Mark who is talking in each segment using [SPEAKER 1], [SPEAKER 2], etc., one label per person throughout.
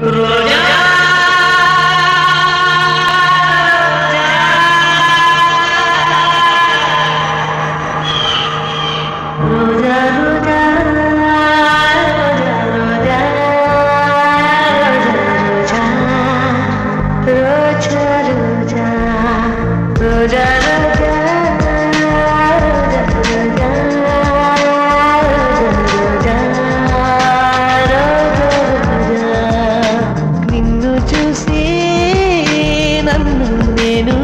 [SPEAKER 1] రోజా రోజా రోజా రోజా రోజా రోజా రోజా రోజా నిన్ను చూసి నన్ను నేను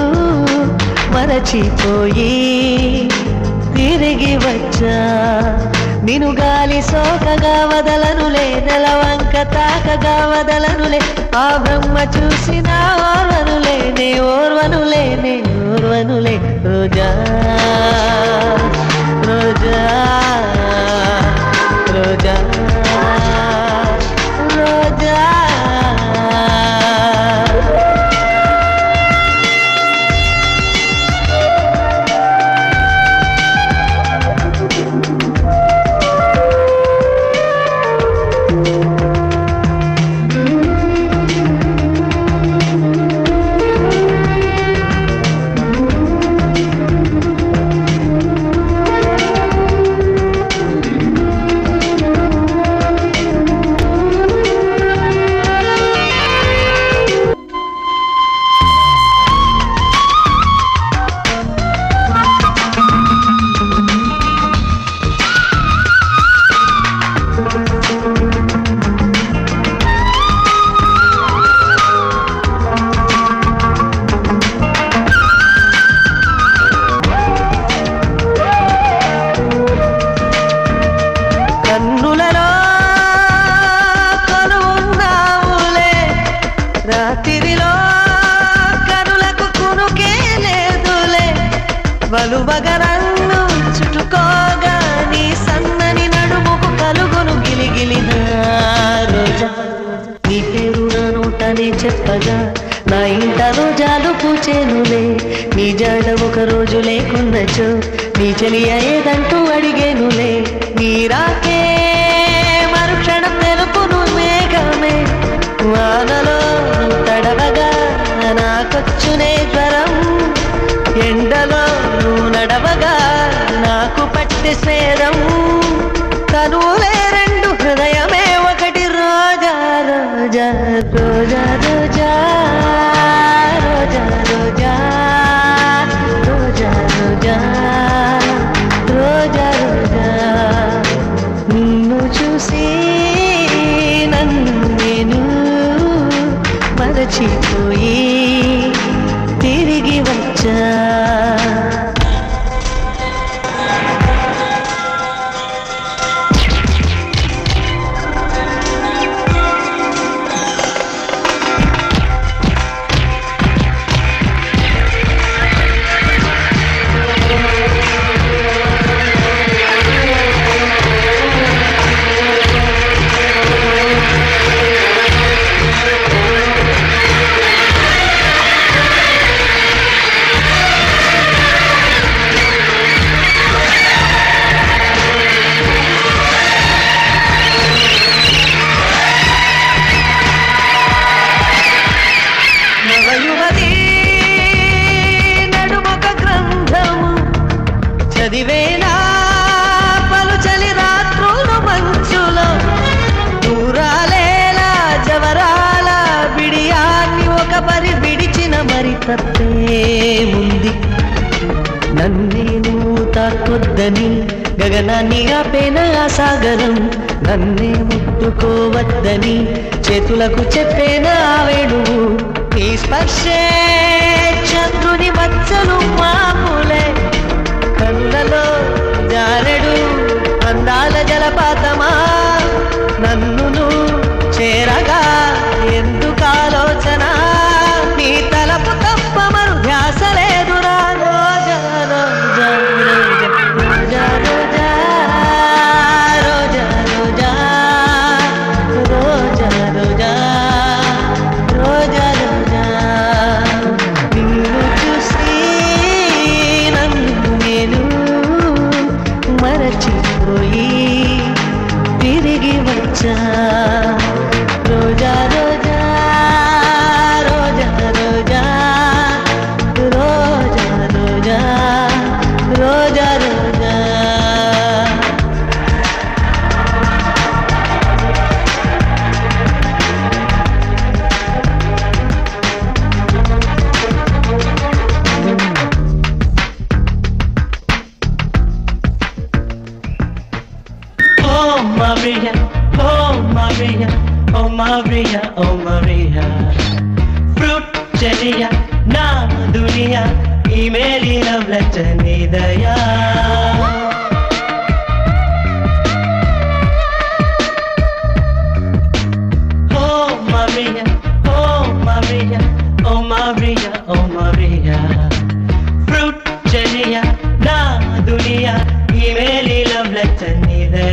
[SPEAKER 1] మరచిపోయి తిరిగి వచ్చా నిను గాలి సోకగా వదలనులే నెలవంక తాకగా వదలనులే ఆ బ్రహ్మ చూసిన ఓర్వనులే నే ఓర్వనులే నే ఓర్వనులే రోజా రోజా రోజా రోజా కన్నులలో కొలువున్నావులే రాత్రిలో కనులకు కునుకే లేదులే వలువగా నన్ను చుట్టుకోగా నీ సన్నని నడుముకు కలుగును గిలిగిలిన రోజా నీ పేరు నా నోటనే చెప్పగా నా ఇంట రోజాలు పూచేనులే నీ జాడ ఒక రోజు లేకున్నచో నీ చెలియ ఏదంటూ అడిగేనులే నీ రాకే మరుక్షణం తెలుపును మేఘమే వానలో తడవగా నాకొచ్చునే జ్వరం ఎండలో నువ్వు నడవగా నాకు పట్టి స్వేదం తనువే రెండు హృదయమే ఒకటి రోజా రోజా రోజా రోజా రోజా రోజా రోజా రోజా రోజా రోజా నిన్ను చూసి నన్ను నేను మరచిపోయి తిరిగి వచ్చా నవయువతి నడుమొక గ్రంథము చదివేనా పలుచలి రాత్రులు మంచులో దూరాలేలా జవరాల బిడియాన్ని ఒక పరి విడిచిన మరి తప్పేముంది నన్నే నువ్వు తాకొద్దని గగనాన్ని ఆపేన ఆ సాగరం నన్నే ముట్టుకోవద్దని చేతులకు చెప్పేన ఆ వేణువు నీ స్పర్శే చంద్రుని మచ్చలు మామూలే కళ్ళలో జారెడు అందాల జలపాతమా నన్ను చేరగా ఎందుకు ఆలోచన నీ తలపు తప్ప మరు ధ్యాస లేదురా రోజా రోజా రోజా రోజా రోజా రోజా రోజా రోజా రోజా రోజా నిన్ను చూసి నన్ను నేను మరచిపోయి తిరిగి వచ్చా Maria, oh Maria ఫ్రూట్ చెలియా నా దునియా ఈ మేరీ లవ్ లెటర్ నీదయా